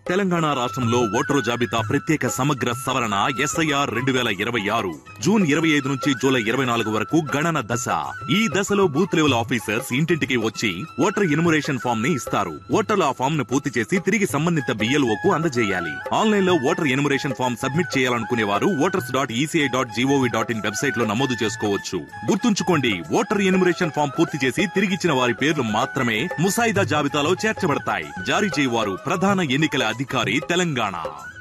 తెలంగాణ రాష్ట్రంలో ఓటరు జాబితా ప్రత్యేక సమగ్ర సవరణ ఎస్ఐఆర్ రెండు వేల ఇరవై ఆరు జూన్ ఇరవై ఐదు నుంచి జూలై ఇరవై నాలుగు వరకు గణన దశ ఈ దశలో బూత్ లెవెల్ ఆఫీసర్స్ ఇంటింటికి వచ్చి ఓటర్ ఇన్మురేషన్ ఫామ్ ని ఇస్తారు ఓటర్లు ఆ ఫామ్ ను పూర్తి చేసి తిరిగి సంబంధిత బిఎల్ఓ కు అందజేయాలి ఆన్లైన్ లో ఓటర్ ఇన్మురేషన్ ఫామ్ సబ్మిట్ చేయాలనుకునే వారు voters dot ECI dot GOV dot in website లో నమోదు చేసుకోవచ్చు గుర్తుంచుకోండి ఓటర్ ఇన్మురేషన్ ఫామ్ పూర్తి చేసి తిరిగిచ్చిన వారి పేర్లు మాత్రమే ముసాయిదా జాబితాలో చేర్చబడతాయి జారీ చేయవారు ప్రధాన ఎన్నికల అధికారి తెలంగాణ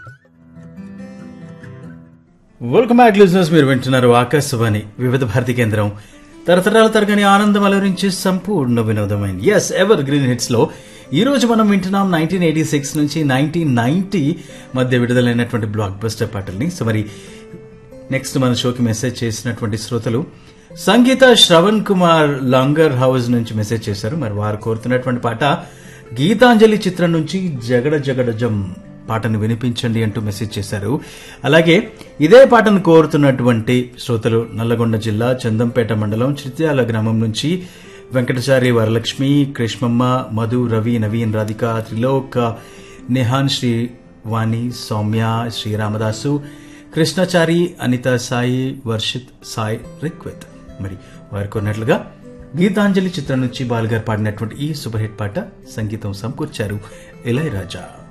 వెల్కమ్ బ్యాక్ లిజనర్స్ మీరు వింటున్నారు ఆకాశవాణి వివిధ భారతి కేంద్రం తరతరాల తరగని ఆనందం అలరించి సంపూర్ణ వినోదమైన ఎస్ ఎవర్ గ్రీన్ హిట్స్ లో ఈ రోజు మనం వింటున్నాం నైన్టీన్ ఎయిటీ సిక్స్ నుంచి నైన్టీన్ నైన్టీ మధ్య విడుదలైనటువంటి బ్లాక్ బస్టర్ పాటల్ని సో మరి నెక్స్ట్ మన షోకి మెసేజ్ చేసినటువంటి శ్రోతలు సంగీత శ్రవణ్ కుమార్ లాంగర్ హౌస్ నుంచి మెసేజ్ చేశారు మరి వారు కోరుతున్నటువంటి పాట గీతాంజలి చిత్రం నుంచి జగడ జగడ జం పాటను వినిపించండి అంటూ మెసేజ్ చేశారు అలాగే ఇదే పాటను కోరుతున్నటువంటి శ్రోతలు నల్లగొండ జిల్లా చందంపేట మండలం చిత్యాల గ్రామం నుంచి వెంకటచారి వరలక్ష్మి కృష్ణమ్మ మధు రవి నవీన్ రాధిక త్రిలోక్ నిహాన్ శ్రీ వాణి సౌమ్య శ్రీరామదాసు కృష్ణచారి అనిత సాయి వర్షిత్ సాయి రిక్వెత్ మరి వారు కొన్నట్లుగా గీతాంజలి చిత్రం నుంచి బాలుగారు పాడినటువంటి ఈ సూపర్ హిట్ పాట సంగీతం సమకూర్చారు ఇళయరాజా